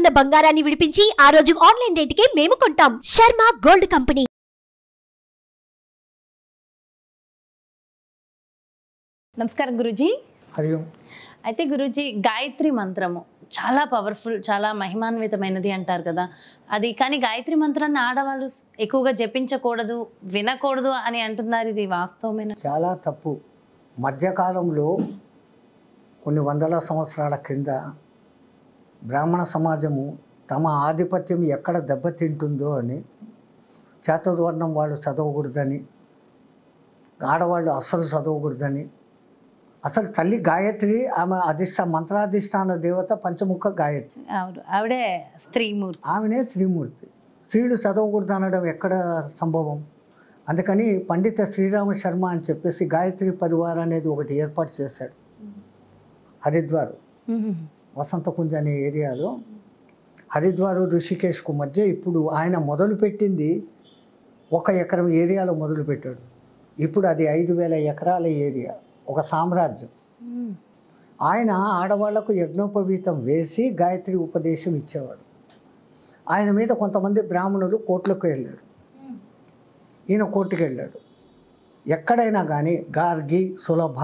ఉన్న బంగారాన్ని విడిపించి ఆ రోజు ఆన్లైన్ రేటుకే మేము కొంటాం శర్మ గోల్డ్ కంపెనీ నమస్కారం గురుజీ హరి ఓం అయితే గురుజీ గాయత్రి మంత్రము చాలా పవర్ఫుల్ చాలా మహిమాన్వితమైనది అంటారు కదా అది కానీ గాయత్రి మంత్రాన్ని ఆడవాళ్ళు ఎక్కువగా జపించకూడదు వినకూడదు అని అంటున్నారు ఇది వాస్తవమైన చాలా తప్పు మధ్యకాలంలో కొన్ని వందల సంవత్సరాల క్రింద బ్రాహ్మణ సమాజము తమ ఆధిపత్యం ఎక్కడ దెబ్బతింటుందో అని చాతుర్వర్ణం వాళ్ళు చదవకూడదని ఆడవాళ్ళు అస్సలు చదవకూడదని అసలు తల్లి గాయత్రి ఆమె అధిష్ట మంత్రాధిష్టాన దేవత పంచముఖ గాయత్రి అవును ఆవిడే స్త్రీమూర్తి ఆమెనే శ్రీమూర్తి స్త్రీలు చదవకూడదు అనడం ఎక్కడ సంభవం అందుకని పండిత శ్రీరామ శర్మ అని చెప్పేసి గాయత్రి పరివార్ అనేది ఒకటి ఏర్పాటు చేశాడు హరిద్వార్ వసంతకుంజ్ అనే ఏరియాలో హరిద్వార్ ఋషికేశ్కు మధ్య ఇప్పుడు ఆయన మొదలుపెట్టింది ఒక ఎకరం ఏరియాలో మొదలుపెట్టాడు ఇప్పుడు అది ఐదు వేల ఎకరాల ఏరియా ఒక సామ్రాజ్యం ఆయన ఆడవాళ్లకు యజ్ఞోపవీతం వేసి గాయత్రి ఉపదేశం ఇచ్చేవాడు ఆయన మీద కొంతమంది బ్రాహ్మణులు కోర్టులకు వెళ్ళారు ఈయన కోర్టుకు వెళ్ళాడు ఎక్కడైనా కానీ గార్గి సులభ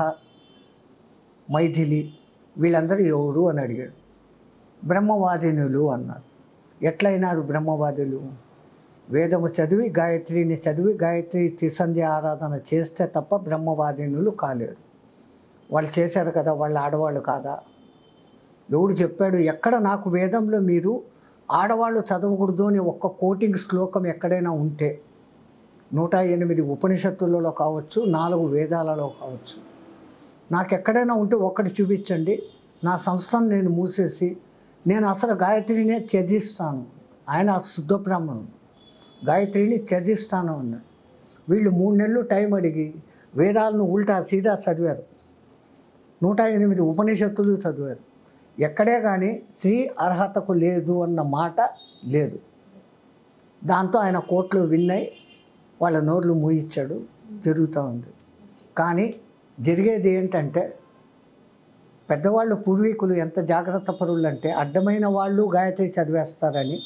మైథిలి వీళ్ళందరూ ఎవరు అని అడిగాడు బ్రహ్మవాదినులు అన్నారు ఎట్లయినారు బ్రహ్మవాదులు వేదము చదివి గాయత్రిని చదివి గాయత్రి త్రిసంధ్య ఆరాధన చేస్తే తప్ప బ్రహ్మవాదినులు కాలేరు వాళ్ళు చేశారు కదా వాళ్ళు ఆడవాళ్ళు కాదా ఎవడు చెప్పాడు ఎక్కడ నాకు వేదంలో మీరు ఆడవాళ్ళు చదవకూడదు అని ఒక్క కోటింగ్ శ్లోకం ఎక్కడైనా ఉంటే నూట ఎనిమిది ఉపనిషత్తులలో కావచ్చు నాలుగు వేదాలలో కావచ్చు నాకు ఎక్కడైనా ఉంటే ఒక్కటి చూపించండి నా సంస్థను నేను మూసేసి నేను అసలు గాయత్రినే త్యజిస్తాను ఆయన శుద్ధ బ్రాహ్మణుడు గాయత్రిని త్యజిస్తాను అన్నాడు వీళ్ళు మూడు నెలలు టైం అడిగి వేదాలను ఉల్టా సీదా చదివారు నూట ఎనిమిది ఉపనిషత్తులు చదివారు ఎక్కడే కానీ స్త్రీ అర్హతకు లేదు అన్న మాట లేదు దాంతో ఆయన కోర్టులో విన్నాయి వాళ్ళ నోర్లు మూయిచ్చాడు జరుగుతూ ఉంది కానీ జరిగేది ఏంటంటే పెద్దవాళ్ళు పూర్వీకులు ఎంత జాగ్రత్త పరులు అంటే అడ్డమైన వాళ్ళు గాయత్రి చదివేస్తారని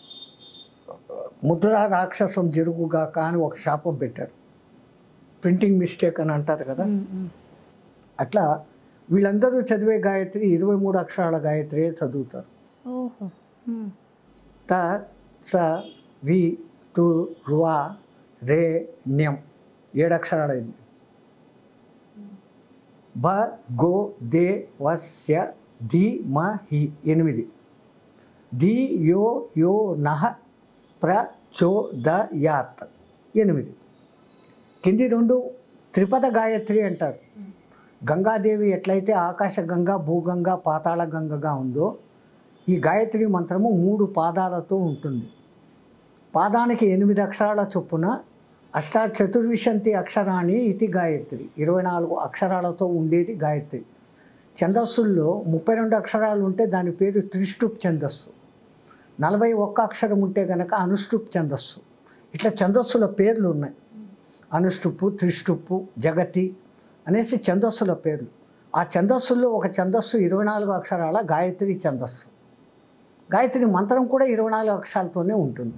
ముద్రా రాక్షసం జరుగుగాక అని ఒక శాపం పెట్టారు ప్రింటింగ్ మిస్టేక్ అని అంటారు కదా అట్లా వీళ్ళందరూ చదివే గాయత్రి ఇరవై మూడు అక్షరాల గాయత్రియే చదువుతారు ఓహో త స వి తు రువా రే న్యం ఏడు అక్షరాలైంది బ గో దే వస్య ధి మ హి ఎనిమిది ధి యో యో నహ ప్ర చో ద యాత్ ఎనిమిది కింది రెండు త్రిపద గాయత్రి అంటారు గంగాదేవి ఎట్లయితే ఆకాశ గంగా భూగంగా పాతాళ గంగగా ఉందో ఈ గాయత్రి మంత్రము మూడు పాదాలతో ఉంటుంది పాదానికి ఎనిమిది అక్షరాల చొప్పున అష్టా చతుర్విశంతి అక్షరాన్ని ఇది గాయత్రి ఇరవై నాలుగు అక్షరాలతో ఉండేది గాయత్రి ఛందస్సుల్లో ముప్పై రెండు అక్షరాలు ఉంటే దాని పేరు త్రిష్టుప్ ఛందస్సు నలభై ఒక్క అక్షరం ఉంటే గనక అనుష్టుప్ ఛందస్సు ఇట్లా ఛందస్సుల పేర్లు ఉన్నాయి అనుష్టుప్పు త్రిష్టుప్పు జగతి అనేసి ఛందస్సుల పేర్లు ఆ ఛందస్సుల్లో ఒక ఛందస్సు ఇరవై నాలుగు అక్షరాల గాయత్రి ఛందస్సు గాయత్రి మంత్రం కూడా ఇరవై నాలుగు అక్షరాలతోనే ఉంటుంది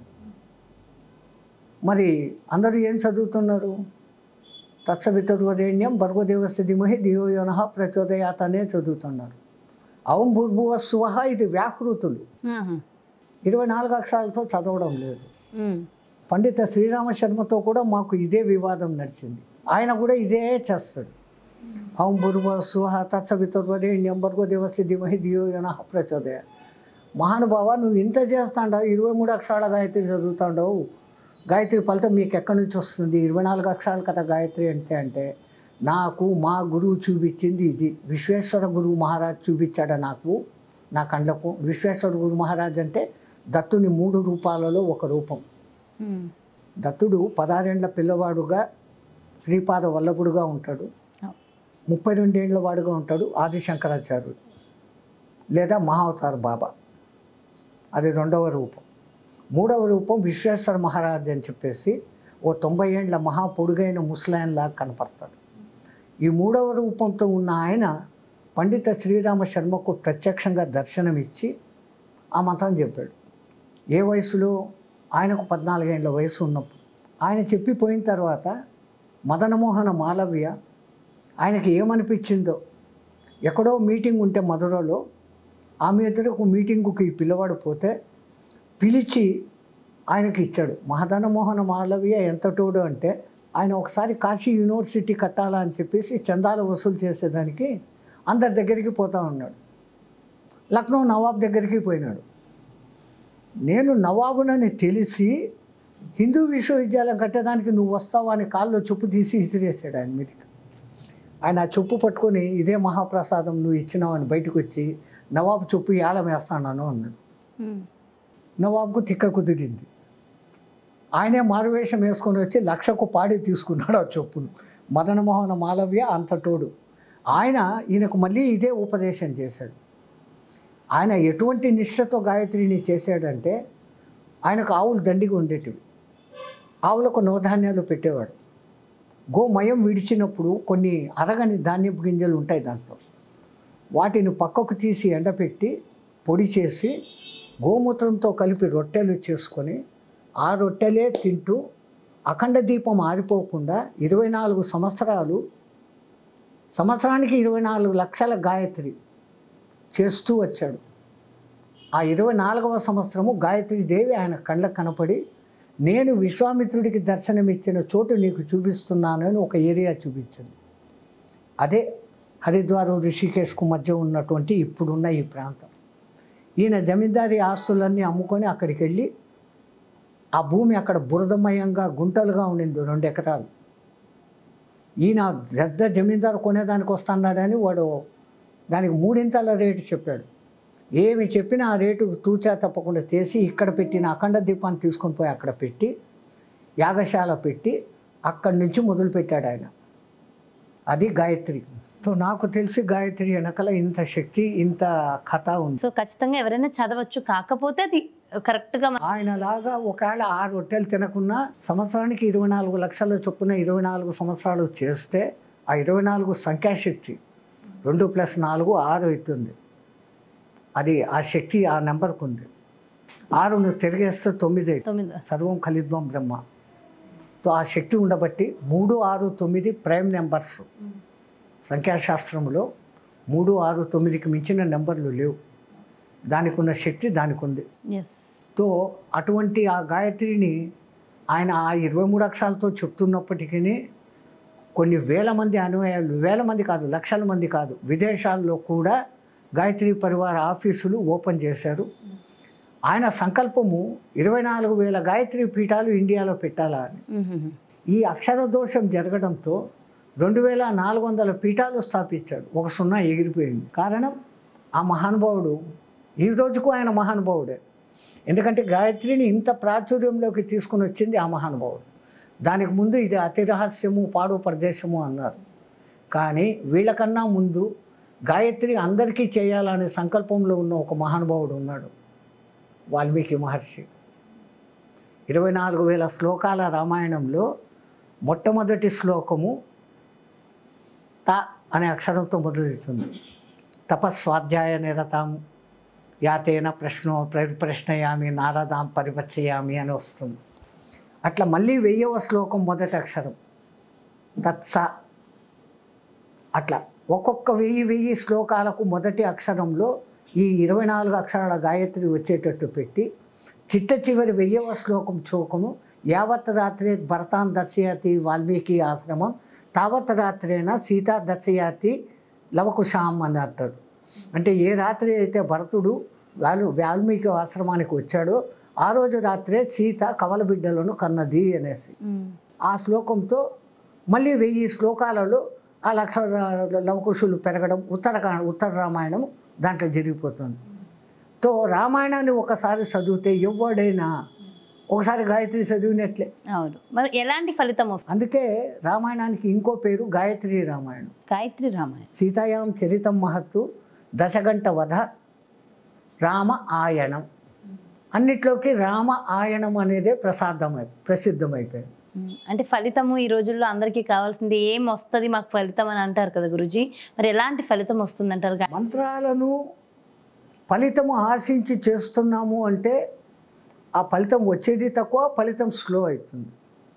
మరి అందరూ ఏం చదువుతున్నారు తత్సవితుర్వరేణ్యం భర్గదేవస్య ధిమహి ధియోయోన ప్రచోదయాత్ అనే చదువుతున్నారు అవం భూర్భువ స్వహ ఇది వ్యాకృతులు ఇరవై నాలుగు అక్షరాలతో చదవడం లేదు పండిత శ్రీరామ శర్మతో కూడా మాకు ఇదే వివాదం నడిచింది ఆయన కూడా ఇదే చేస్తాడు ఓం భూర్వ సుహ తత్సవితుర్వరేణ్యం భర్గదేవస్య ధిమహి ధియోయోన ప్రచోదయ మహానుభావ నువ్వు ఇంత చేస్తాండవు ఇరవై మూడు అక్షరాల గాయత్రి చదువుతాండవు గాయత్రి ఫలితం మీకు ఎక్కడి నుంచి వస్తుంది ఇరవై నాలుగు అక్షరాలు కదా గాయత్రి అంటే అంటే నాకు మా గురువు చూపించింది ఇది విశ్వేశ్వర గురువు మహారాజ్ చూపించాడు నాకు నా కళ్ళకు విశ్వేశ్వర గురు మహారాజ్ అంటే దత్తుని మూడు రూపాలలో ఒక రూపం దత్తుడు పదహారేండ్ల పిల్లవాడుగా శ్రీపాద వల్లభుడుగా ఉంటాడు ముప్పై రెండేండ్ల వాడుగా ఉంటాడు ఆది శంకరాచార్యుడు లేదా మహావతార్ బాబా అది రెండవ రూపం మూడవ రూపం విశ్వేశ్వర మహారాజ్ అని చెప్పేసి ఓ తొంభై ఏండ్ల మహా పొడుగైన ముసలాయన్లాగా కనపడతాడు ఈ మూడవ రూపంతో ఉన్న ఆయన పండిత శ్రీరామ శర్మకు ప్రత్యక్షంగా దర్శనమిచ్చి ఆ మంత్రం చెప్పాడు ఏ వయసులో ఆయనకు పద్నాలుగేళ్ళ వయసు ఉన్నప్పుడు ఆయన చెప్పిపోయిన తర్వాత మదనమోహన మాలవ్య ఆయనకి ఏమనిపించిందో ఎక్కడో మీటింగ్ ఉంటే మధురలో ఆమె ఎదురుకు మీటింగుకి పిల్లవాడు పోతే పిలిచి ఆయనకి ఇచ్చాడు మహదనమోహన మాలవ్య ఎంత తోడు అంటే ఆయన ఒకసారి కాశీ యూనివర్సిటీ కట్టాలా అని చెప్పేసి చందాలు వసూలు చేసేదానికి అందరి దగ్గరికి పోతా ఉన్నాడు లక్నో నవాబ్ దగ్గరికి పోయినాడు నేను నవాబునని తెలిసి హిందూ విశ్వవిద్యాలయం కట్టేదానికి నువ్వు వస్తావా అని కాళ్ళు చెప్పు తీసి ఇసిరేసాడు ఆయన మీదకి ఆయన ఆ చెప్పు పట్టుకొని ఇదే మహాప్రసాదం నువ్వు ఇచ్చినావు అని బయటకు వచ్చి నవాబు చెప్పు ఏలం వేస్తాను అన్నాడు నవాబ్కు తిక్క కుదిరింది ఆయనే మారువేషం వేసుకొని వచ్చి లక్షకు పాడి తీసుకున్నాడు ఆ చెప్పును మదనమోహన మాలవ్య అంత తోడు ఆయన ఈయనకు మళ్ళీ ఇదే ఉపదేశం చేశాడు ఆయన ఎటువంటి నిష్ఠతో గాయత్రిని చేశాడంటే ఆయనకు ఆవులు దండిగా ఉండేటివి ఆవులకు నవధాన్యాలు పెట్టేవాడు గోమయం విడిచినప్పుడు కొన్ని అరగని ధాన్యపు గింజలు ఉంటాయి దాంట్లో వాటిని పక్కకు తీసి ఎండపెట్టి పొడి చేసి గోమూత్రంతో కలిపి రొట్టెలు చేసుకొని ఆ రొట్టెలే తింటూ అఖండ దీపం ఆరిపోకుండా ఇరవై నాలుగు సంవత్సరాలు సంవత్సరానికి ఇరవై నాలుగు లక్షల గాయత్రి చేస్తూ వచ్చాడు ఆ ఇరవై నాలుగవ సంవత్సరము గాయత్రి దేవి ఆయన కళ్ళకు కనపడి నేను విశ్వామిత్రుడికి దర్శనమిచ్చిన చోటు నీకు చూపిస్తున్నాను అని ఒక ఏరియా చూపించింది అదే హరిద్వారం రిషికేశ్కు మధ్య ఉన్నటువంటి ఇప్పుడున్న ఈ ప్రాంతం ఈయన జమీందారీ ఆస్తులన్నీ అమ్ముకొని అక్కడికి వెళ్ళి ఆ భూమి అక్కడ బురదమయంగా గుంటలుగా ఉండింది రెండు ఎకరాలు ఈయన పెద్ద జమీందారు కొనేదానికి వస్తున్నాడని వాడు దానికి మూడింతల రేటు చెప్పాడు ఏమి చెప్పినా ఆ రేటు తూచా తప్పకుండా తీసి ఇక్కడ పెట్టిన అఖండ దీపాన్ని తీసుకొని పోయి అక్కడ పెట్టి యాగశాల పెట్టి అక్కడి నుంచి మొదలుపెట్టాడు ఆయన అది గాయత్రి సో నాకు తెలిసి గాయత్రి వెనకల ఇంత శక్తి ఇంత కథ ఉంది సో ఖచ్చితంగా ఎవరైనా చదవచ్చు కాకపోతే అది కరెక్ట్గా ఆయనలాగా ఒకవేళ ఆ రొట్టెలు తినకున్నా సంవత్సరానికి ఇరవై నాలుగు లక్షల చొప్పున ఇరవై నాలుగు సంవత్సరాలు చేస్తే ఆ ఇరవై నాలుగు సంఖ్యాశక్తి రెండు ప్లస్ నాలుగు ఆరు అవుతుంది అది ఆ శక్తి ఆ నెంబర్కు ఉంది ఆరు నువ్వు తిరిగేస్తే తొమ్మిది అవుతుంది. తొమ్మిది సర్వం ఖలిద్వం బ్రహ్మ తో ఆ శక్తి ఉండబట్టి మూడు ఆరు తొమ్మిది ప్రైమ్ నెంబర్స్ సంఖ్యాశాస్త్రంలో మూడు ఆరు తొమ్మిదికి మించిన నెంబర్లు లేవు దానికి ఉన్న శక్తి దానికి ఉంది ఎస్ తో అటువంటి ఆ గాయత్రిని ఆయన ఆ ఇరవై మూడు అక్షరాలతో చెప్తున్నప్పటికీ కొన్ని వేల మంది అనుయాయులు వేల మంది కాదు లక్షల మంది కాదు విదేశాల్లో కూడా గాయత్రి పరివార ఆఫీసులు ఓపెన్ చేశారు ఆయన సంకల్పము ఇరవై నాలుగు వేల గాయత్రి పీఠాలు ఇండియాలో పెట్టాలా అని ఈ అక్షర దోషం జరగడంతో రెండు వేల నాలుగు వందల పీఠాలు స్థాపించాడు ఒక సున్నా ఎగిరిపోయింది కారణం ఆ మహానుభావుడు ఈ రోజుకు ఆయన మహానుభావుడే ఎందుకంటే గాయత్రిని ఇంత ప్రాచుర్యంలోకి తీసుకుని వచ్చింది ఆ మహానుభావుడు దానికి ముందు ఇది అతి రహస్యము పాడు ప్రదేశము అన్నారు కానీ వీళ్ళకన్నా ముందు గాయత్రి అందరికీ చేయాలనే సంకల్పంలో ఉన్న ఒక మహానుభావుడు ఉన్నాడు వాల్మీకి మహర్షి ఇరవై నాలుగు వేల శ్లోకాల రామాయణంలో మొట్టమొదటి శ్లోకము త అనే అక్షరంతో మొదలవుతుంది తపస్వాధ్యాయ నిరతాం యాతేన ప్రశ్నో ప్ర- ప్రశ్నయామి నారదాం పరిపచ్చయామి అని వస్తుంది అట్లా మళ్ళీ వెయ్యవ శ్లోకం మొదటి అక్షరం తత్స అట్లా ఒక్కొక్క వెయ్యి వెయ్యి శ్లోకాలకు మొదటి అక్షరంలో ఈ ఇరవై నాలుగు అక్షరాల గాయత్రి వచ్చేటట్టు పెట్టి చిట్ట చివరి వెయ్యవ శ్లోకం శ్లోకము యావత్ రాత్రే భరతాన్ దర్శయాతి వాల్మీకి ఆశ్రమం తావత్ రాత్రేన సీతా దర్శయాతి లవకుశాం అని అంటాడు అంటే ఏ రాత్రి అయితే భరతుడు వాల్ వాల్మీకి ఆశ్రమానికి వచ్చాడో ఆ రోజు రాత్రే సీత కవల బిడ్డలను కన్నది అనేసి ఆ శ్లోకంతో మళ్ళీ వెయ్యి శ్లోకాలలో ఆ లక్ష లవకుశులు పెరగడం ఉత్తర ఉత్తర రామాయణం దాంట్లో జరిగిపోతుంది తో రామాయణాన్ని ఒకసారి చదివితే ఎవడైనా ఒకసారి గాయత్రి చదివినట్లే అవును మరి ఎలాంటి ఫలితం వస్తుంది అందుకే రామాయణానికి ఇంకో పేరు గాయత్రి రామాయణం గాయత్రి రామాయణం సీతాయాం చరితం మహత్తు దశగంట వధ రామ ఆయణం అన్నిట్లోకి రామ ఆయణం అనేదే ప్రసాదమై ప్రసిద్ధమైపోయింది ఉమ్, అంటే ఫలితము ఈ రోజుల్లో అందరికీ కావాల్సింది ఏం వస్తుంది మాకు ఫలితం అని అంటారు కదా గురుజీ మరి ఎలాంటి ఫలితం వస్తుంది అంటారు మంత్రాలను ఫలితం ఆశించి చేస్తున్నాము అంటే ఆ ఫలితం వచ్చేది తక్కువ ఫలితం స్లో అవుతుంది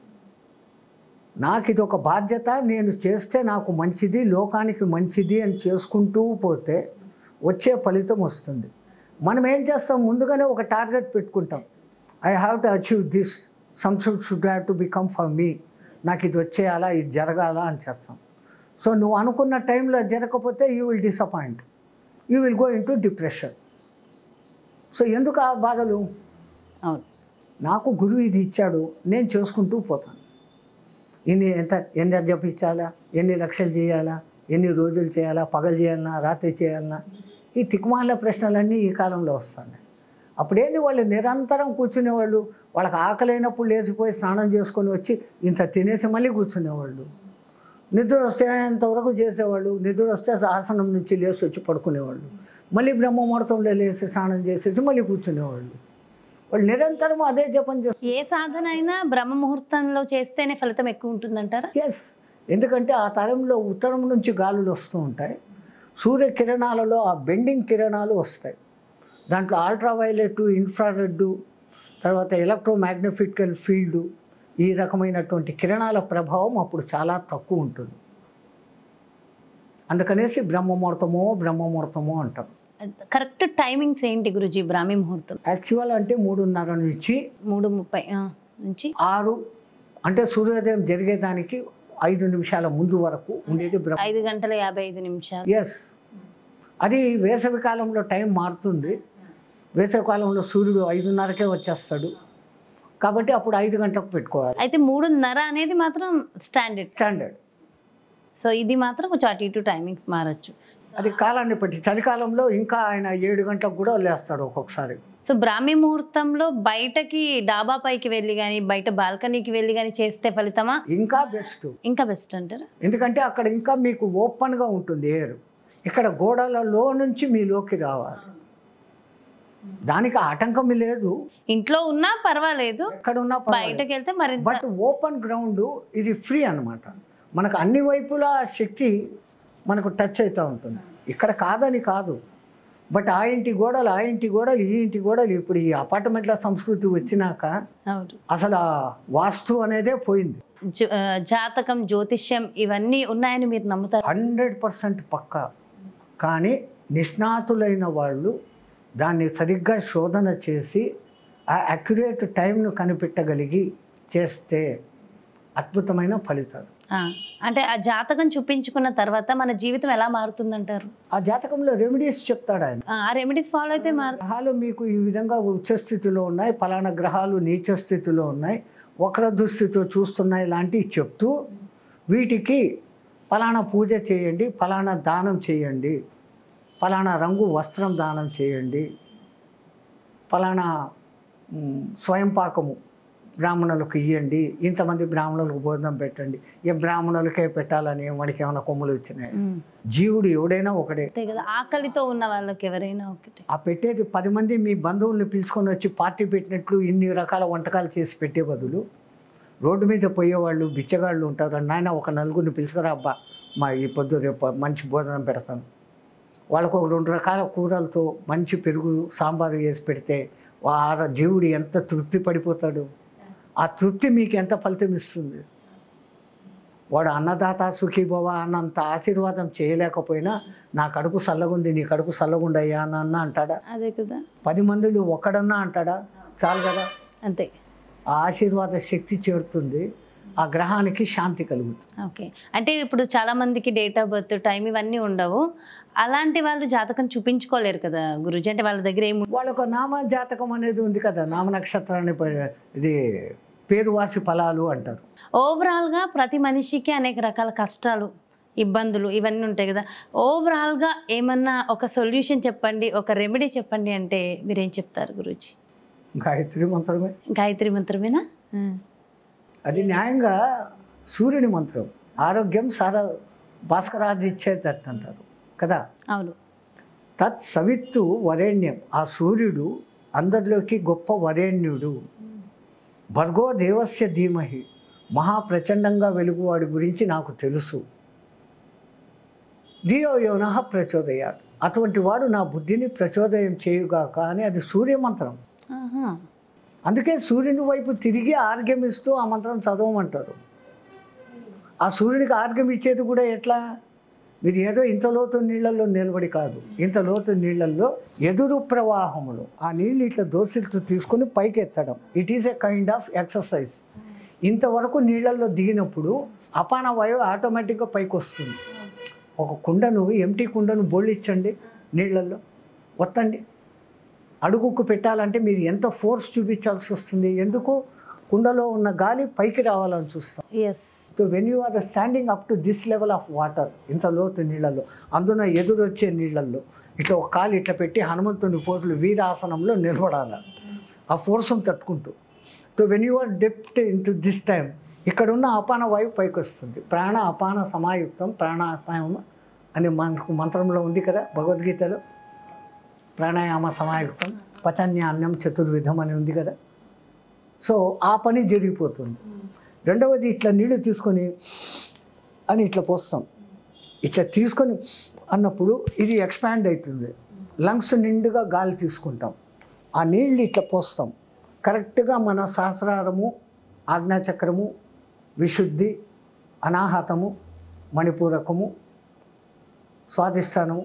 నాకు ఇది ఒక బాధ్యత నేను చేస్తే నాకు మంచిది లోకానికి మంచిది అని చేసుకుంటూ పోతే వచ్చే ఫలితం వస్తుంది మనం ఏం చేస్తాం ముందుగానే ఒక టార్గెట్ పెట్టుకుంటాం I have to achieve this some should should have to become for me నాకు ఇది వచ్చేయాలా ఇది జరగాలా అని చెప్తాం సో నువ్వు అనుకున్న టైంలో జరగకపోతే you will disappoint you will go into depression so ఎందుకు ఆ బాధలు అవును నాకు గురువు ఇది ఇచ్చాడు నేను చేసుకుంటూ పోతాను ఎన్ని ఎంత ఎన్ని జపించాలా ఎన్ని లక్షలు చేయాలా ఎన్ని రోజులు చేయాలా పగలు చేయాలన్నా రాత్రి చేయాలన్నా ఈ తిక్మాల ప్రశ్నలన్నీ ఈ కాలంలో వస్తున్నాయి అప్పుడేంటి వాళ్ళు నిరంతరం కూర్చునేవాళ్ళు వాళ్ళకి ఆకలైనప్పుడు లేచిపోయి స్నానం చేసుకొని వచ్చి ఇంత తినేసి మళ్ళీ కూర్చునేవాళ్ళు నిద్ర వస్తే అంతవరకు చేసేవాళ్ళు నిద్ర వస్తే ఆసనం నుంచి లేచి వచ్చి పడుకునేవాళ్ళు మళ్ళీ బ్రహ్మ ముహూర్తంలో లేచి స్నానం చేసేసి మళ్ళీ కూర్చునేవాళ్ళు వాళ్ళు నిరంతరం అదే జపం చేస్తారు ఏ సాధన అయినా బ్రహ్మ ముహూర్తంలో చేస్తేనే ఫలితం ఎక్కువ ఉంటుందంటారా ఎస్ ఎందుకంటే ఆ తరంలో ఉత్తరం నుంచి గాలులు వస్తూ ఉంటాయి సూర్యకిరణాలలో ఆ బెండింగ్ కిరణాలు వస్తాయి దాంట్లో అల్ట్రావైలెట్ ఇన్ఫ్రారెడ్ తర్వాత ఎలక్ట్రోమాగ్నెటికల్ ఫీల్డ్ ఈ రకమైనటువంటి కిరణాల ప్రభావం అప్పుడు చాలా తక్కువ ఉంటుంది అందుకనేసి బ్రహ్మముహూర్తమో బ్రహ్మముహూర్తమో అంటాం కరెక్ట్ టైమింగ్స్ ఏంటి గురుజీ బ్రాహ్మీ ముహూర్తం యాక్చువల్ అంటే మూడున్నర నుంచి మూడు ముప్పై ఆ, నుంచి ఆరు అంటే సూర్యోదయం జరిగేదానికి ఐదు నిమిషాల ముందు వరకు ఉండేది బ్రహ్మ ఐదు గంటల యాభై ఐదు నిమిషాలు ఎస్ అది వేసవి కాలంలో టైం మారుతుంది వేసవి కాలంలో సూర్యుడు ఐదున్నరకే వచ్చేస్తాడు కాబట్టి అప్పుడు ఐదు గంటలకు పెట్టుకోవాలి అయితే మూడున్నర అనేది మాత్రం స్టాండర్డ్ స్టాండర్డ్ సో ఇది మాత్రం కొంచెం అటు ఇటు టైమింగ్ మారచ్చు అది కాలాన్ని బట్టి చలికాలంలో ఇంకా ఆయన ఏడు గంటలకు కూడా లేస్తాడు ఒక్కొక్కసారి సో బ్రాహ్మీ ముహూర్తంలో బయటకి డాబా పైకి వెళ్ళి కానీ బయట బాల్కనీకి వెళ్ళి కానీ చేస్తే ఫలితమా ఇంకా బెస్ట్ ఇంకా బెస్ట్ అంటారా ఎందుకంటే అక్కడ ఇంకా మీకు ఓపెన్గా ఉంటుంది ఎయిర్ ఇక్కడ గోడలలో నుంచి మీలోకి రావాలి దానికి ఆటంకం లేదు ఇంట్లో ఉన్నా పర్వాలేదు ఎక్కడున్నా బయటకు వెళ్తే మరింత బట్ ఓపెన్ గ్రౌండ్ ఇది ఫ్రీ అన్నమాట మనకు అన్ని వైపులా శక్తి మనకు టచ్ అవుతూ ఉంటుంది ఇక్కడ కాదని కాదు బట్ ఆ ఇంటి గోడలు ఆ ఇంటి గోడలు ఈ ఇంటి గోడలు ఇప్పుడు ఈ అపార్ట్మెంట్ల సంస్కృతి వచ్చినాక అవును అసలు ఆ వాస్తు అనేదే పోయింది జ- ఆ, జాతకం జ్యోతిష్యం ఇవన్నీ ఉన్నాయని మీరు నమ్ముతారు హండ్రెడ్ పర్సెంట్ పక్కా కానీ నిష్ణాతులైన వాళ్ళు దాన్ని సరిగ్గా శోధన చేసి ఆ అక్యురేట్ టైంను కనిపెట్టగలిగి చేస్తే అద్భుతమైన ఫలితాలు అంటే ఆ జాతకం చూపించుకున్న తర్వాత మన జీవితం ఎలా మారుతుందంటారు ఆ జాతకంలో రెమెడీస్ చెప్తాడు ఆయన ఆ, ఆ రెమెడీస్ ఫాలో అయితే మారు గ్రహాలు మీకు ఈ విధంగా ఉచ్చ స్థితిలో ఉన్నాయి ఫలానా గ్రహాలు నీచ స్థితిలో ఉన్నాయి వక్ర దృష్టితో చూస్తున్నాయి లాంటివి చెప్తూ వీటికి ఫలానా పూజ చేయండి ఫలానా దానం చేయండి ఫలానా రంగు వస్త్రం దానం చేయండి ఫలానా మ్, స్వయం పాకము బ్రాహ్మణులకు ఇవ్వండి ఇంతమంది బ్రాహ్మణులకు భోజనం పెట్టండి ఏ బ్రాహ్మణులకే పెట్టాలని వాడికి ఏమైనా కొమ్ములు వచ్చినాయి ఉమ్. జీవుడు ఎవడైనా ఒకడే అంతే కదా ఆకలితో ఉన్న వాళ్ళకి ఎవరైనా ఒకటి ఆ పెట్టేది పది మంది మీ బంధువుల్ని పిలుచుకొని వచ్చి పార్టీ పెట్టినట్లు ఇన్ని రకాల వంటకాలు చేసి పెట్టే బదులు రోడ్డు మీద పోయేవాళ్ళు బిచ్చగాళ్ళు ఉంటారు నాయన ఒక నలుగురిని పిలుచుకురా అబ్బా మా ఈ పొద్దు రేపు మంచి భోజనం పెడతాను వాళ్ళకు ఒక రెండు రకాల కూరలతో మంచి పెరుగు సాంబారు వేసి పెడితే ఆ జీవుడు ఎంత తృప్తి పడిపోతాడు ఆ తృప్తి మీకు ఎంత ఫలితం ఇస్తుంది వాడు అన్నదాత సుఖీభవ అన్నంత ఆశీర్వాదం చేయలేకపోయినా నా కడుపు సల్లగుంది నీ కడుపు సల్లగుండయ్యా అని అన్న అంటాడా అదే కదా పది మందిలో ఒక్కడన్నా అంటాడా చాలు కదా అంతే ఆ ఆశీర్వాద శక్తి చేరుతుంది ఆ గ్రహానికి శాంతి కలుగుతుంది ఓకే అంటే ఇప్పుడు చాలా మందికి డేట్ ఆఫ్ బర్త్ టైం ఇవన్నీ ఉండవు అలాంటి వాళ్ళు జాతకం చూపించుకోలేరు కదా గురుజీ అంటే వాళ్ళ దగ్గర ఏమి వాళ్ళకు నామ జాతకం అనేది ఉంది కదా నామ నక్షత్రాన్ని ప- ఇది పేరువాసి ఫలాలు అంటారు ఓవరాల్గా ప్రతి మనిషికి అనేక రకాల కష్టాలు ఇబ్బందులు ఇవన్నీ ఉంటాయి కదా ఓవరాల్గా ఏమన్నా ఒక సొల్యూషన్ చెప్పండి ఒక రెమెడీ చెప్పండి అంటే మీరేం చెప్తారు గురూజీ గాయత్రి మంత్రమే గాయత్రి మంత్రమేనా ఉమ్. అది న్యాయంగా సూర్యుని మంత్రం ఆరోగ్యం సార భాస్కరాదిచ్చేదట్ అంటారు కదా అవును తత్ సవిత్తు వరేణ్యం ఆ సూర్యుడు అందరిలోకి గొప్ప వరేణ్యుడు భర్గో దేవస్య ధీమహి మహాప్రచండంగా వెలుగువాడి గురించి నాకు తెలుసు ధియో యోన ప్రచోదయాత్ అటువంటి వాడు నా బుద్ధిని ప్రచోదయం చేయుగాక అని అది సూర్యమంత్రం ఆహా. అందుకే సూర్యుని వైపు తిరిగి ఆర్గ్యం ఇస్తూ ఆ మంత్రం చదవమంటారు ఆ సూర్యుడికి ఆర్గ్యం ఇచ్చేది కూడా ఎట్లా మీరు ఏదో ఇంత లోతు నీళ్ళల్లో నిలబడి కాదు ఇంత లోతు నీళ్ళల్లో ఎదురు ప్రవాహములు ఆ నీళ్ళు ఇట్లా దోసిలతో తీసుకొని పైకి ఎత్తడం it is a kind of exercise ఇంతవరకు నీళ్ళల్లో దిగినప్పుడు అపాన వాయువు ఆటోమేటిక్గా పైకి వస్తుంది ఒక కుండను ఎంటీ కుండను బొళ్ళిచ్చండి నీళ్ళల్లో వత్తండి అడుగుకు పెట్టాలంటే మీరు ఎంత ఫోర్స్ చూపించాల్సి వస్తుంది ఎందుకు కుండలో ఉన్న గాలి పైకి రావాలని చూస్తాం yes so when you are standing up to this level of water ఇంత లోతు నీళ్ళల్లో అందున ఎదురు వచ్చే నీళ్ళల్లో ఇట్లా ఒక కాలు ఇట్లా పెట్టి హనుమంతుని పోతులు వీరాసనంలో నిలబడాలి ఆ ఫోర్స్ని తట్టుకుంటూ so when you are dipped into this time ఇక్కడ ఉన్న అపాన వాయువు పైకి వస్తుంది ప్రాణ అపాన సమాయుక్తం ప్రాణాయామం అని మనకు మంత్రంలో ఉంది కదా భగవద్గీతలో ప్రాణాయామ సమాయుక్తం పచన్యాన్యం చతుర్విధం అని ఉంది కదా సో ఆ పని జరిగిపోతుంది రెండవది ఇట్లా నీళ్లు తీసుకొని అని ఇట్లా పోస్తాం ఇట్లా తీసుకొని అన్నప్పుడు ఇది ఎక్స్పాండ్ అవుతుంది లంగ్స్ నిండుగా గాలి తీసుకుంటాం ఆ నీళ్ళు ఇట్లా పోస్తాం కరెక్ట్గా మన సహస్రారము ఆజ్ఞాచక్రము విశుద్ధి అనాహతము మణిపూరకము స్వాదిష్టానము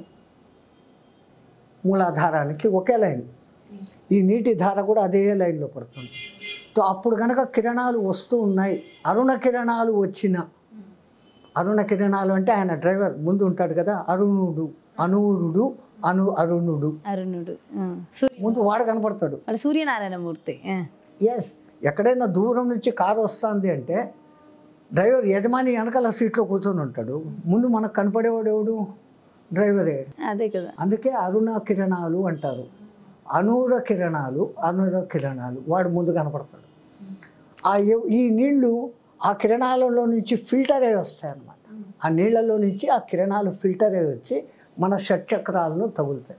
మూలాధారానికి ఒకే లైన్ ఈ నీటి ధార కూడా అదే లైన్లో పడుతుంది సో అప్పుడు కనుక కిరణాలు వస్తూ ఉన్నాయి అరుణ కిరణాలు వచ్చిన అరుణ కిరణాలు అంటే ఆయన డ్రైవర్ ముందు ఉంటాడు కదా అరుణుడు అనూరుడు అను అరుణుడు అరుణుడు ఆ. సూర్య ముందు వాడు కనపడతాడు వాళ్ళ సూర్యనారాయణమూర్తి ఆ. ఎస్ ఎక్కడైనా దూరం నుంచి కారు వస్తుంది అంటే డ్రైవర్ యజమాని వెనకాల సీట్లో కూర్చొని ఉంటాడు ముందు మనకు కనపడేవాడు ఎవడు డ్రైవరే అదే కదా అందుకే అరుణ కిరణాలు అంటారు అనూర కిరణాలు అనుర కిరణాలు వాడు ముందు కనపడతాడు ఆ ఎవ్- ఈ నీళ్లు ఆ కిరణాలలో నుంచి ఫిల్టర్ అయి వస్తాయి అన్నమాట ఆ నీళ్ళలో నుంచి ఆ కిరణాలు ఫిల్టర్ అయి వచ్చి మన షట్చక్రాలను తగులుతాయి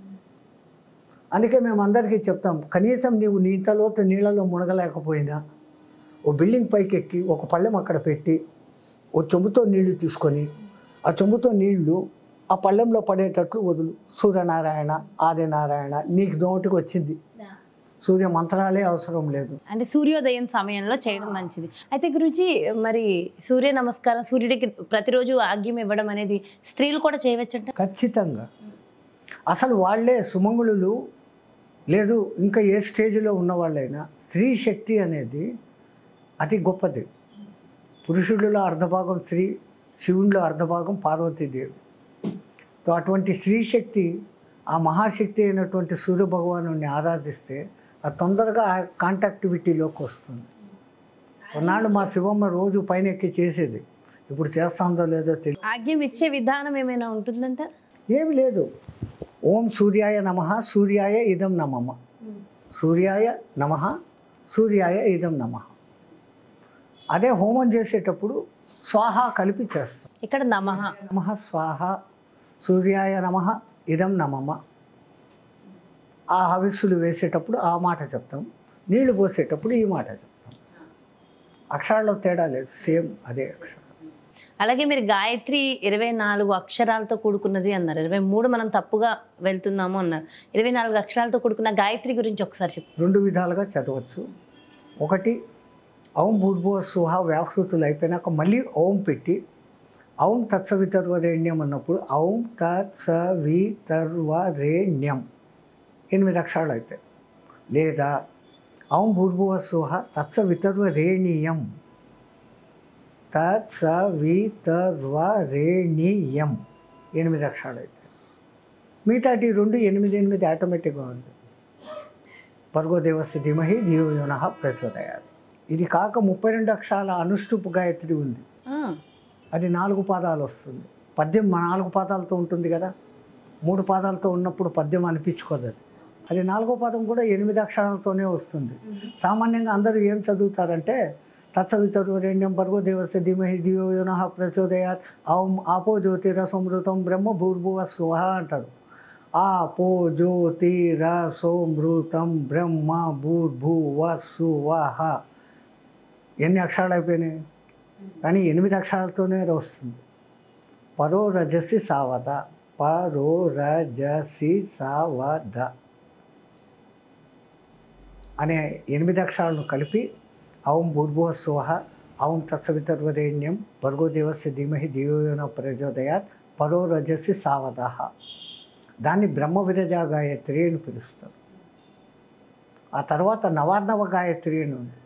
అందుకే మేము అందరికీ చెప్తాం కనీసం నీవు నీతలోతు నీళ్ళలో మునగలేకపోయినా ఓ బిల్డింగ్ పైకి ఎక్కి ఒక పళ్ళెం అక్కడ పెట్టి ఓ చెంబుతో నీళ్లు తీసుకొని ఆ చెంబుతో నీళ్లు ఆ పళ్ళెంలో పడేటట్లు వదులు సూర్యనారాయణ ఆదినారాయణ నీకు నోటికి వచ్చింది సూర్య మంత్రాలే అవసరం లేదు అంటే సూర్యోదయం సమయంలో చేయడం మంచిది అయితే గురుజీ మరి సూర్య నమస్కారం సూర్యుడికి ప్రతిరోజు ఆగ్యం ఇవ్వడం అనేది స్త్రీలు కూడా చేయవచ్చంట ఖచ్చితంగా అసలు వాళ్ళే సుమంగుళులు లేదు ఇంకా ఏ స్టేజ్లో ఉన్న వాళ్ళైనా స్త్రీ శక్తి అనేది అతి గొప్పది పురుషుడిలో అర్ధభాగం స్త్రీ శివునిలో అర్ధభాగం పార్వతీదేవి సో అటువంటి స్త్రీ శక్తి ఆ మహాశక్తి అయినటువంటి సూర్య భగవాను ఆరాధిస్తే అది తొందరగా ఆ కాంటాక్టివిటీలోకి వస్తుంది కొన్నాళ్ళు మా శివమ్మ రోజు పైన ఎక్కి చేసేది ఇప్పుడు చేస్తుందో లేదో తెలియదు ఆగ్యం ఇచ్చే విధానం ఏమైనా ఉంటుందంట ఏమి లేదు ఓం సూర్యాయ నమ సూర్యాయ ఇదం నమమ సూర్యాయ నమ సూర్యాయ ఇదం నమ అదే హోమం చేసేటప్పుడు స్వాహ కలిపి చేస్తాం ఇక్కడ నమః నమ స్వాహ సూర్యాయ నమ ఇదం నమమ ఆ హవిస్సులు వేసేటప్పుడు ఆ మాట చెప్తాం నీళ్లు పోసేటప్పుడు ఈ మాట చెప్తాం అక్షరాల్లో తేడా లేదు సేమ్ అదే అక్షరం అలాగే మీరు గాయత్రి ఇరవై నాలుగు అక్షరాలతో కూడుకున్నది అన్నారు ఇరవై మూడు మనం తప్పుగా వెళ్తున్నాము అన్నారు ఇరవై నాలుగు అక్షరాలతో కూడుకున్న గాయత్రి గురించి ఒకసారి చెప్పు రెండు విధాలుగా చదవచ్చు ఒకటి ఓం భూర్భువ సుహ వ్యాహృతులు అయిపోయినాక మళ్ళీ ఓం పెట్టి ఓం తత్సవితర్వరేణ్యం అన్నప్పుడు ఓం తత్సవితర్వరేణ్యం ఎనిమిది అక్షరాలు అవుతాయి లేదా ఓం భూర్భువ సుహ తత్సవితర్వరేణీయం తత్సవితర్వరేణీయం ఎనిమిది అక్షరాలు అవుతాయి మిగతాటి రెండు ఎనిమిది ఎనిమిది ఆటోమేటిక్గా ఉంది భర్గోదేవస్య ధీమహి ధియోయోన ప్రచోదయాలు ఇది కాక ముప్పై రెండు అక్షరాల అనుష్టుపు గాయత్రి ఉంది ఆ, అది నాలుగు పాదాలు వస్తుంది పద్యం మన నాలుగు పాదాలతో ఉంటుంది కదా మూడు పాదాలతో ఉన్నప్పుడు పద్యం అనిపించుకోదు అది అది నాలుగో పాదం కూడా ఎనిమిది అక్షరాలతోనే వస్తుంది సామాన్యంగా అందరూ ఏం చదువుతారంటే తత్సవితరుణ్యం భర్గోదేవస్య ధీమహి ధియోయోన ప్రచోదయాత్ ఔం ఆపో జ్యోతిరసమృతం బ్రహ్మ భూర్భువ స్వహ అంటారు ఆపో జ్యోతిరసోమృతం బ్రహ్మ భూర్భువ సువహ ఎన్ని అక్షరాలు అయిపోయినాయి కానీ ఎనిమిది అక్షరాలతోనే వస్తుంది పరో రజసి సావత ప రో ర జ సి సా వ ద అనే ఎనిమిది అక్షరాలను కలిపి ఔం భూర్భువ స్వహ ఔం తత్సవితర్వరేణ్యం భర్గో దేవస్య ధీమహి దియోన ప్రచోదయాత్ పరో రజసి సావదహ దాన్ని బ్రహ్మ విరజా గాయత్రి అని పిలుస్తారు ఆ తర్వాత నవార్ణవ గాయత్రి అని ఉంది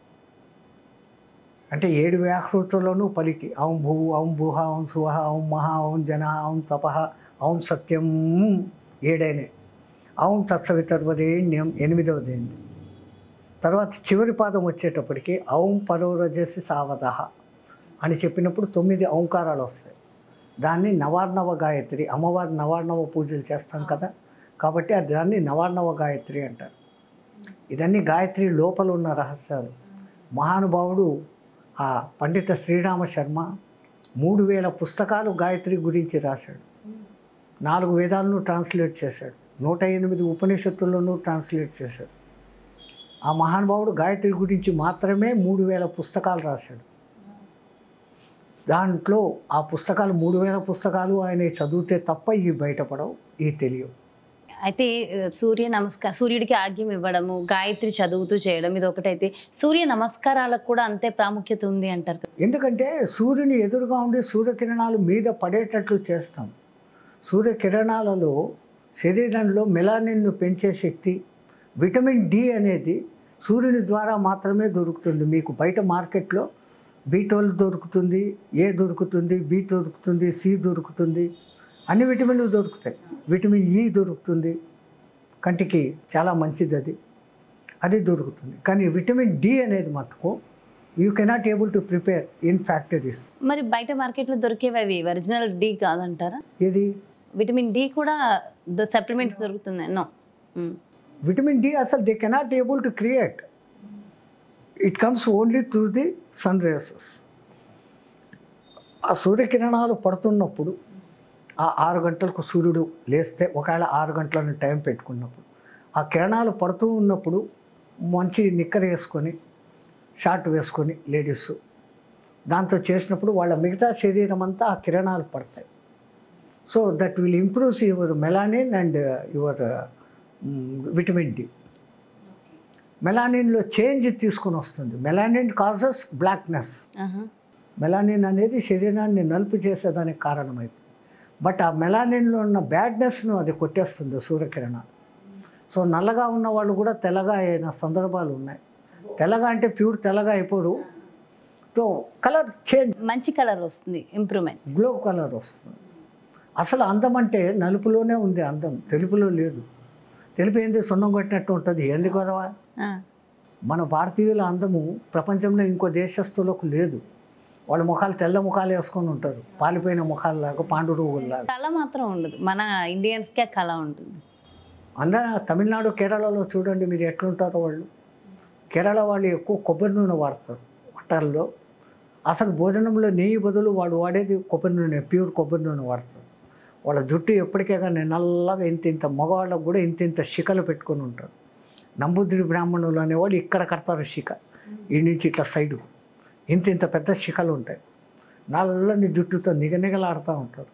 అంటే ఏడు వ్యాకృతులను పలికి ఔం భూ ఔం భూహ ఔం సువహ ఔం మహా ఔం జన ఔం తపహ ఔం సత్యం ఏడైనే ఔం తత్సవితర్వరేణ్యం ఎనిమిదవదేంది తర్వాత చివరి పాదం వచ్చేటప్పటికి ఔం పరోరజసి సావదహ అని చెప్పినప్పుడు తొమ్మిది ఔంకారాలు వస్తాయి దాన్ని నవార్ణవ గాయత్రి అమ్మవారి నవార్ణవ పూజలు చేస్తాం కదా కాబట్టి అది దాన్ని నవార్ణవ గాయత్రి అంటారు ఇదన్నీ గాయత్రి లోపల ఉన్న రహస్యాలు మహానుభావుడు ఆ పండిత శ్రీరామ శర్మ మూడు వేల పుస్తకాలు గాయత్రి గురించి రాశాడు నాలుగు వేదాలను ట్రాన్స్లేట్ చేశాడు నూట ఎనిమిది ఉపనిషత్తులను ట్రాన్స్లేట్ చేశాడు ఆ మహానుభావుడు గాయత్రి గురించి మాత్రమే మూడు వేల పుస్తకాలు రాశాడు దాంట్లో ఆ పుస్తకాలు మూడు వేల పుస్తకాలు ఆయన చదివితే తప్ప ఇవి బయటపడవు ఇవి తెలియవు అయితే ఆ, సూర్య నమస్కార సూర్యుడికి ఆగ్యం ఇవ్వడము గాయత్రి చదువుతూ చేయడం ఇది ఒకటైతే సూర్య నమస్కారాలకు కూడా అంతే ప్రాముఖ్యత ఉంది అంటారు కదా ఎందుకంటే సూర్యుని ఎదురుగా ఉండి సూర్యకిరణాలు మీద పడేటట్లు చేస్తాం సూర్యకిరణాలలో శరీరంలో మెలానిన్ను పెంచే శక్తి విటమిన్ డి అనేది సూర్యుని ద్వారా మాత్రమే దొరుకుతుంది మీకు బయట మార్కెట్లో బీ ట్వెల్వ్ దొరుకుతుంది ఏ దొరుకుతుంది బి దొరుకుతుంది సి దొరుకుతుంది అన్ని విటమిన్లు దొరుకుతాయి విటమిన్ ఈ దొరుకుతుంది కంటికి చాలా మంచిది అది అది దొరుకుతుంది కానీ విటమిన్ డి అనేది మటుకు you cannot able to prepare in factories మరి బయట మార్కెట్లో దొరికేవి అవి ఒరిజినల్ డి కాదంటారా ఇది విటమిన్ డి కూడా సప్లిమెంట్స్ దొరుకుతున్నాయి నో విటమిన్ డి అసలు they cannot able to create it comes only through the sun rays ఆ సూర్యకిరణాలు పడుతున్నప్పుడు ఆ ఆరు గంటలకు సూర్యుడు లేస్తే ఒకవేళ ఆరు గంటలను టైం పెట్టుకున్నప్పుడు ఆ కిరణాలు పడుతూ ఉన్నప్పుడు మంచి నిక్కర వేసుకొని షార్ట్ వేసుకొని లేడీస్ దాంతో చేసినప్పుడు వాళ్ళ మిగతా శరీరం అంతా ఆ కిరణాలు పడతాయి so that will improves your melanin and your vitamin D మెలానిన్లో చేంజ్ తీసుకొని వస్తుంది మెలానిన్ కాజెస్ బ్లాక్నెస్ మెలానిన్ అనేది శరీరాన్ని నలుపు చేసేదానికి కారణమైంది బట్ ఆ మెలానిన్లో ఉన్న బ్యాడ్నెస్ను అది కొట్టేస్తుంది సూర్యకిరణాలు సో నల్లగా ఉన్న వాళ్ళు కూడా తెల్లగా అయిన సందర్భాలు ఉన్నాయి తెల్లగా అంటే ప్యూర్ తెల్లగా అయిపోరు సో కలర్ చేంజ్ మంచి కలర్ వస్తుంది ఇంప్రూవ్మెంట్ గ్లో కలర్ వస్తుంది అసలు అందం అంటే నలుపులోనే ఉంది అందం తెలుపులో లేదు తెలుపు ఏంది సున్నం కొట్టినట్టు ఉంటుంది ఏంది కొదవా మన భారతీయుల అందము ప్రపంచంలో ఇంకో దేశస్తులకు లేదు వాళ్ళ ముఖాలు తెల్ల ముఖాలు వేసుకొని ఉంటారు పాలిపోయిన ముఖాలలాగా పాండురుగుల్లాగా కళ మాత్రం ఉండదు మన ఇండియన్స్కే కళ ఉంటుంది అందరూ తమిళనాడు కేరళలో చూడండి మీరు ఎట్లుంటారో వాళ్ళు కేరళ వాళ్ళు ఎక్కువ కొబ్బరి నూనె వాడతారు వంటల్లో అసలు భోజనంలో నెయ్యి బదులు వాడు వాడేది కొబ్బరి నూనె ప్యూర్ కొబ్బరి నూనె వాడతారు వాళ్ళ జుట్టు ఎప్పటికే కానీ నల్లగా ఇంత ఇంత మగవాళ్ళకు కూడా ఇంత ఇంత శిఖలు పెట్టుకొని ఉంటారు నంబుద్రి బ్రాహ్మణులు అనేవాళ్ళు ఇక్కడ కడతారు శిఖ ఈ నుంచి ఇట్లా సైడు ఇంత ఇంత పెద్ద శిఖలు ఉంటాయి నల్లని జుట్టుతో నిగనిగలాడుతూ ఉంటారు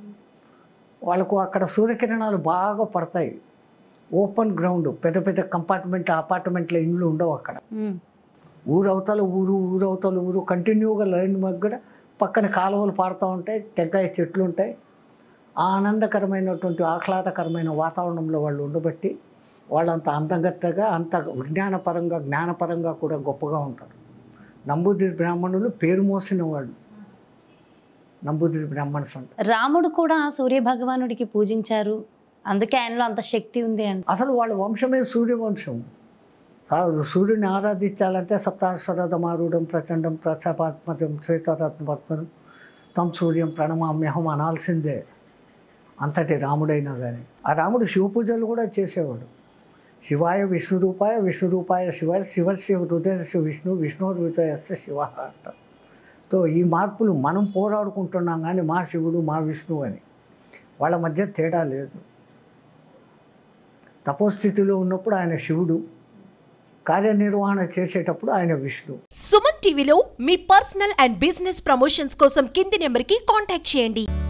వాళ్ళకు అక్కడ సూర్యకిరణాలు బాగా పడతాయి ఓపెన్ గ్రౌండ్ పెద్ద పెద్ద కంపార్ట్మెంట్ అపార్ట్మెంట్ల ఇండ్లు ఉండవు అక్కడ మ్మ్. ఊరు అవతల ఊరు ఊరు అవతల ఊరు కంటిన్యూగా లైన్ మగ్గర పక్కన కాలువలు పాడుతూ ఉంటాయి టెంకాయ చెట్లు ఉంటాయి ఆ ఆనందకరమైనటువంటి ఆహ్లాదకరమైన వాతావరణంలో వాళ్ళు ఉండబట్టి వాళ్ళంత అందగత్తగా అంత విజ్ఞానపరంగా జ్ఞానపరంగా కూడా గొప్పగా ఉంటారు నంబూదిరి బ్రాహ్మణులు పేరు మోసిన వాళ్ళు నంబూదిరి బ్రాహ్మణ్స్ అంటారు రాముడు కూడా సూర్య భగవానుడికి పూజించారు అందుకే ఆయనలో అంత శక్తి ఉంది అంట అసలు వాళ్ళ వంశమే సూర్యవంశం ఆ సూర్యుని ఆరాధించాలంటే సప్తాశ్వరథమారూఢం ప్రచండం ప్రతాపాత్మజం శ్వేతరత్నపద్మం తం సూర్యం ప్రణమామ్యహం అనాల్సిందే అంతటి రాముడైనా కానీ ఆ రాముడు శివ పూజలు కూడా చేసేవాడు శివాయ విష్ణు రూపాయ విష్ణు రూపాయ శివాయ శివస్య హృదయస్య విష్ణు విష్ణు హృదయస్య శివ అంటారు సో ఈ మార్పులు మనం పోరాడుకుంటున్నాం కానీ మా శివుడు మా విష్ణువు అని వాళ్ళ మధ్య తేడా లేదు తపోస్థితిలో ఉన్నప్పుడు ఆయన శివుడు కార్యనిర్వహణ చేసేటప్పుడు ఆయన విష్ణు సుమన్ టీవీలో మీ పర్సనల్ అండ్ బిజినెస్ ప్రమోషన్స్ కోసం కింది నెంబర్కి కాంటాక్ట్ చేయండి